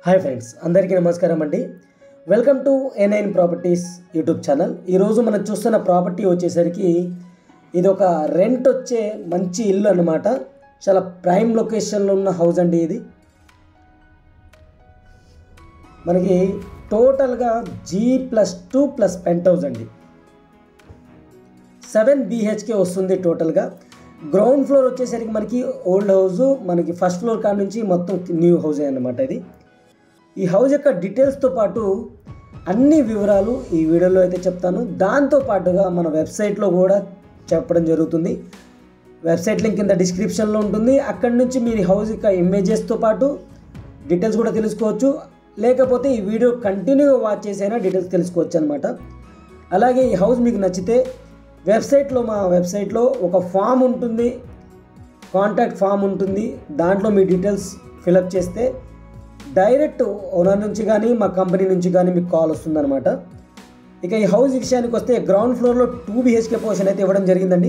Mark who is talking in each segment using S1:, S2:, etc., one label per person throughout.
S1: hi friends అందరికీ నమస్కారం అండి welcome to A nine properties YouTube channel ఈరోజు మనం చూస్తున్న ప్రాపర్టీ వచ్చేసరికి ఇది ఒక రెంట్ వచ్చే మంచి ఇల్లు అన్నమాట చాలా ప్రైమ్ లొకేషన్లో ఉన్న హౌస్ అండి ఇది మనకి టోటల్గా G plus two plus penthouse అండి సెవెన్ బీహెచ్కే వస్తుంది టోటల్గా గ్రౌండ్ ఫ్లోర్ వచ్చేసరికి మనకి ఓల్డ్ హౌస్ మనకి ఫస్ట్ ఫ్లోర్ కాడ నుంచి మొత్తం న్యూ హౌస్ అన్నమాట ఇది ఈ హౌస్ యొక్క డీటెయిల్స్తో పాటు అన్ని వివరాలు ఈ వీడియోలో అయితే చెప్తాను దాంతో పాటుగా మన వెబ్సైట్లో కూడా చెప్పడం జరుగుతుంది వెబ్సైట్ లింక్ కింద డిస్క్రిప్షన్లో ఉంటుంది అక్కడి నుంచి మీరు ఈ హౌస్ యొక్క ఇమేజెస్తో పాటు డీటెయిల్స్ కూడా తెలుసుకోవచ్చు లేకపోతే ఈ వీడియో కంటిన్యూగా వాచ్ చేసైనా డీటెయిల్స్ తెలుసుకోవచ్చు అనమాట అలాగే ఈ హౌస్ మీకు నచ్చితే వెబ్సైట్లో మా వెబ్సైట్లో ఒక ఫామ్ ఉంటుంది కాంటాక్ట్ ఫామ్ ఉంటుంది దాంట్లో మీ డీటెయిల్స్ ఫిలప్ చేస్తే డైరెక్ట్ ఓనర్ నుంచి కానీ మా కంపెనీ నుంచి కానీ మీకు కాల్ వస్తుందన్నమాట ఇక ఈ హౌస్ విషయానికి వస్తే గ్రౌండ్ ఫ్లోర్లో టూ బిహెచ్కే పోర్షన్ అయితే ఇవ్వడం జరిగిందండి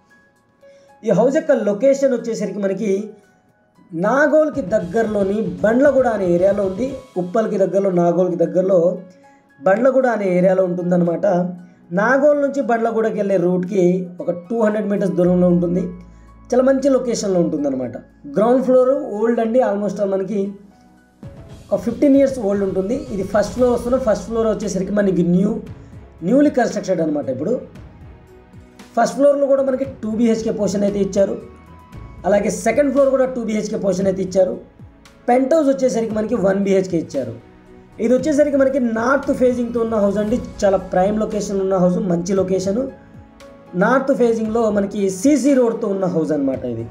S1: ఈ హౌస్ యొక్క లొకేషన్ వచ్చేసరికి మనకి నాగోల్కి దగ్గరలోని బండ్లగూడ అనే ఏరియాలో ఉంది ఉప్పల్కి దగ్గరలో నాగోల్కి దగ్గరలో బండ్లగూడ అనే ఏరియాలో ఉంటుందన్నమాట నాగోల్ నుంచి బండ్లగూడకి వెళ్ళే రూట్కి ఒక టూ హండ్రెడ్ మీటర్స్ దూరంలో ఉంటుంది చాలా మంచి లొకేషన్లో ఉంటుందన్నమాట గ్రౌండ్ ఫ్లోర్ ఓల్డ్ అండి ఆల్మోస్ట్ మనకి ఒక ఫిఫ్టీన్ ఇయర్స్ ఓల్డ్ ఉంటుంది ఇది ఫస్ట్ ఫ్లోర్ వస్తున్న ఫస్ట్ ఫ్లోర్ వచ్చేసరికి మనకి న్యూ న్యూలీ కన్స్ట్రక్టెడ్ అనమాట ఇప్పుడు ఫస్ట్ ఫ్లోర్లో కూడా మనకి టూ బీహెచ్కే పోర్షన్ అయితే ఇచ్చారు అలాగే సెకండ్ ఫ్లోర్ కూడా టూ బీహెచ్కే పోర్షన్ అయితే ఇచ్చారు పెంట్ హౌస్ వచ్చేసరికి మనకి వన్ బీహెచ్కే ఇచ్చారు ఇది వచ్చేసరికి మనకి నార్త్ ఫేజింగ్తో ఉన్న హౌస్ అండి చాలా ప్రైమ్ లొకేషన్ ఉన్న హౌస్ మంచి లొకేషను నార్త్ ఫేజింగ్లో మనకి సీసీ రోడ్తో ఉన్న హౌస్ అనమాట ఇది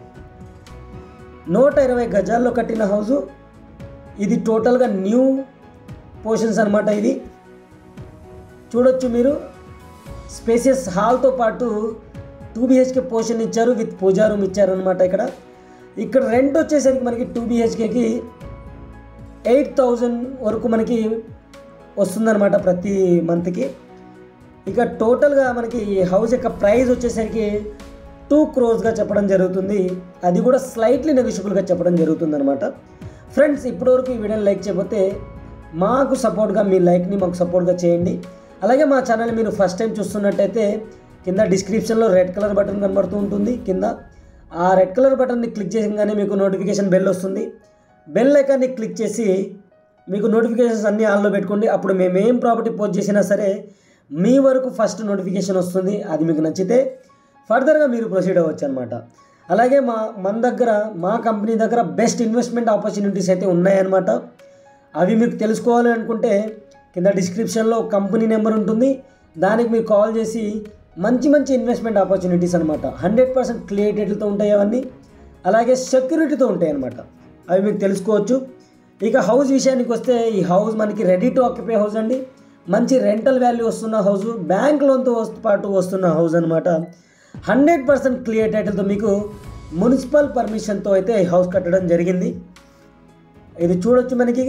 S1: నూట ఇరవై గజాల్లో కట్టిన హౌసు ఇది టోటల్గా న్యూ పోర్షన్స్ అనమాట ఇది చూడొచ్చు మీరు స్పేసియస్ హాల్తో పాటు టూ బిహెచ్కే పోర్షన్ ఇచ్చారు విత్ పూజా రూమ్ ఇచ్చారు అనమాట ఇక్కడ ఇక్కడ రెంట్ వచ్చేసరికి మనకి టూ బిహెచ్కేకి ఎయిట్ థౌజండ్ వరకు మనకి వస్తుందన్నమాట ప్రతి మంత్కి ఇక టోటల్గా మనకి ఈ హౌస్ యొక్క ప్రైస్ వచ్చేసరికి టూ క్రోర్స్గా చెప్పడం జరుగుతుంది అది కూడా స్లైట్లీ నెగోషియబుల్గా చెప్పడం జరుగుతుంది అనమాట ఫ్రెండ్స్ ఇప్పటివరకు ఈ వీడియోని లైక్ చేయకపోతే మాకు సపోర్ట్గా మీ లైక్ని మాకు సపోర్ట్గా చేయండి అలాగే మా ఛానల్ మీరు ఫస్ట్ టైం చూస్తున్నట్టయితే కింద డిస్క్రిప్షన్లో రెడ్ కలర్ బటన్ కనబడుతూ ఉంటుంది కింద ఆ రెడ్ కలర్ బటన్ని క్లిక్ చేయగానే మీకు నోటిఫికేషన్ బెల్ వస్తుంది బెల్ ఐకాన్ని క్లిక్ చేసి మీకు నోటిఫికేషన్స్ అన్నీ ఆన్లో పెట్టుకోండి అప్పుడు మేము ఏం ప్రాపర్టీ పోస్ట్ చేసినా సరే మీ వరకు ఫస్ట్ నోటిఫికేషన్ వస్తుంది అది మీకు నచ్చితే ఫర్దర్గా మీరు ప్రొసీడ్ అవ్వచ్చు అనమాట అలాగే మా మన దగ్గర మా కంపెనీ దగ్గర బెస్ట్ ఇన్వెస్ట్మెంట్ ఆపర్చునిటీస్ అయితే ఉన్నాయన్నమాట అవి మీకు తెలుసుకోవాలి అనుకుంటే కింద డిస్క్రిప్షన్లో కంపెనీ నెంబర్ ఉంటుంది దానికి మీరు కాల్ చేసి మంచి మంచి ఇన్వెస్ట్మెంట్ ఆపర్చునిటీస్ అనమాట హండ్రెడ్ పర్సెంట్ క్లియేటెడ్తో ఉంటాయి అవన్నీ అలాగే సెక్యూరిటీతో ఉంటాయి అనమాట అవి మీకు తెలుసుకోవచ్చు ఇక హౌస్ విషయానికి వస్తే ఈ హౌస్ మనకి రెడీ టు ఆక్యుపై హౌస్ అండి మంచి రెంటల్ వాల్యూ వస్తున్న హౌస్ బ్యాంక్ లోన్తో పాటు వస్తున్న హౌస్ అనమాట హండ్రెడ్ పర్సెంట్ క్లియర్ టైటిల్తో మీకు మున్సిపల్ పర్మిషన్తో అయితే ఈ హౌస్ కట్టడం జరిగింది ఇది చూడొచ్చు మనకి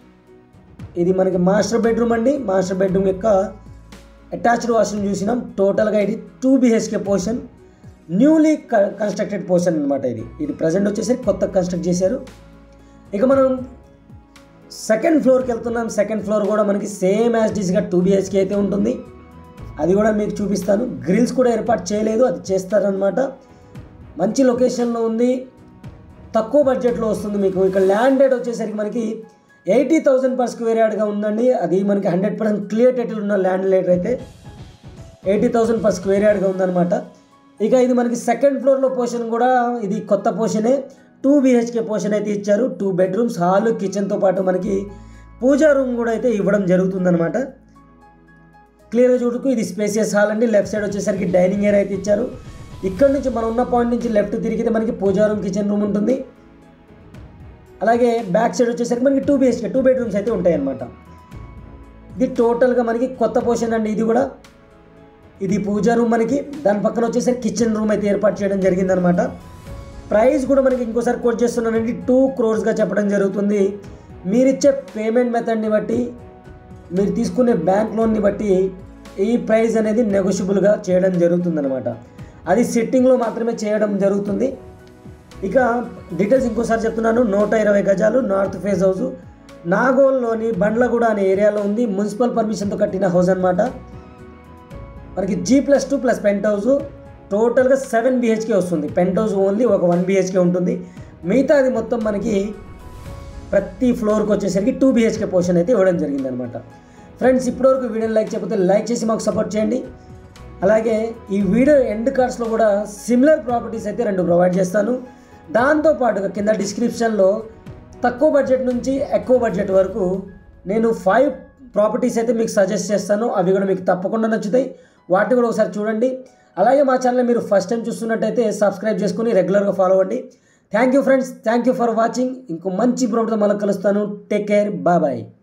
S1: ఇది మనకి మాస్టర్ బెడ్రూమ్ అండి మాస్టర్ బెడ్రూమ్ యొక్క అటాచ్డ్ వాష్రూమ్ చూసినాం టోటల్గా ఇది two BHK portion newly constructed portion అనమాట ఇది ఇది ప్రజెంట్ వచ్చేసరికి కొత్త కన్స్ట్రక్ట్ చేశారు ఇక మనం సెకండ్ ఫ్లోర్కి వెళ్తున్నాం సెకండ్ ఫ్లోర్ కూడా మనకి సేమ్ యాజ్ డీస్గా టూ బిహెచ్కే అయితే ఉంటుంది అది కూడా మీకు చూపిస్తాను గ్రిల్స్ కూడా ఏర్పాటు చేయలేదు అది చేస్తారనమాట మంచి లొకేషన్లో ఉంది తక్కువ బడ్జెట్లో వస్తుంది మీకు ఇక్కడ ల్యాండ్ రేట్ వచ్చేసరికి మనకి ఎయిటీ థౌజండ్ పర్ స్క్వేర్ యార్డ్గా ఉందండి అది మనకి హండ్రెడ్ పర్సెంట్ క్లియర్ టైటిల్ ఉన్న ల్యాండ్ రేట్ అయితే ఎయిటీ థౌజండ్ పర్ స్క్వేర్ యార్డ్గా ఉందన్నమాట ఇక ఇది మనకి సెకండ్ ఫ్లోర్లో పోర్షన్ కూడా ఇది కొత్త పోర్షనే టూ బిహెచ్కే పోర్షన్ అయితే ఇచ్చారు టూ బెడ్రూమ్స్ హాల్ కిచెన్తో పాటు మనకి పూజా రూమ్ కూడా అయితే ఇవ్వడం జరుగుతుందన్నమాట క్లియర్గా చూడుకు ఇది స్పేసియస్ హాల్ అండి లెఫ్ట్ సైడ్ వచ్చేసరికి డైనింగ్ ఏరియా అయితే ఇచ్చారు ఇక్కడ నుంచి మనం ఉన్న పాయింట్ నుంచి లెఫ్ట్ తిరిగితే మనకి పూజా రూమ్ కిచెన్ రూమ్ ఉంటుంది అలాగే బ్యాక్ సైడ్ వచ్చేసరికి మనకి టూ బిహెచ్కే టూ బెడ్రూమ్స్ అయితే ఉంటాయి అన్నమాట ఇది టోటల్గా మనకి కొత్త పోర్షన్ అండి ఇది కూడా ఇది పూజా రూమ్ మనకి దాని పక్కన వచ్చేసరికి కిచెన్ రూమ్ అయితే ఏర్పాటు చేయడం జరిగిందనమాట ప్రైస్ కూడా మనకి ఇంకోసారి కోట్ చేస్తున్నానండి టూ క్రోర్స్గా చెప్పడం జరుగుతుంది మీరిచ్చే పేమెంట్ మెథడ్ని బట్టి మీరు తీసుకునే బ్యాంక్ లోన్ని బట్టి ఈ ప్రైస్ అనేది నెగోషియబుల్గా చేయడం జరుగుతుందన్నమాట అది సిట్టింగ్లో మాత్రమే చేయడం జరుగుతుంది ఇక డీటెయిల్స్ ఇంకోసారి చెప్తున్నాను నూట ఇరవై గజాలు నార్త్ ఫేస్ హౌస్ నాగోల్లోని బండ్లగూడ అనే ఏరియాలో ఉంది మున్సిపల్ పర్మిషన్తో కట్టిన హౌస్ అనమాట మనకి G plus two plus penthouse టోటల్గా సెవెన్ బిహెచ్కే వస్తుంది పెంట్ హౌస్ ఓన్లీ ఒక వన్ బిహెచ్కే ఉంటుంది మిగతాది మొత్తం మనకి ప్రతి ఫ్లోర్కి వచ్చేసరికి టూ బిహెచ్కే పోర్షన్ అయితే ఇవ్వడం జరిగిందనమాట ఫ్రెండ్స్ ఇప్పటివరకు వీడియోని లైక్ చేయకపోతే లైక్ చేసి మాకు సపోర్ట్ చేయండి అలాగే ఈ వీడియో ఎండ్ కార్డ్స్లో కూడా సిమిలర్ ప్రాపర్టీస్ అయితే రెండు ప్రొవైడ్ చేస్తాను దాంతోపాటుగా కింద డిస్క్రిప్షన్లో తక్కువ బడ్జెట్ నుంచి ఎక్కువ బడ్జెట్ వరకు నేను ఫైవ్ ప్రాపర్టీస్ అయితే మీకు సజెస్ట్ చేస్తాను అవి కూడా మీకు తప్పకుండా నచ్చుతాయి వాటిని కూడా ఒకసారి చూడండి అలాగే మా ఛానల్ మీరు ఫస్ట్ టైం చూస్తున్నట్టయితే సబ్స్క్రైబ్ చేసుకుని రెగ్యులర్గా ఫాలో అవ్వండి thank you friends thank you for watching ఇంకో మంచి ప్రోడక్ట్తో మళ్ళీ కలుస్తాను టేక్ కేర్ బాయ్ బాయ్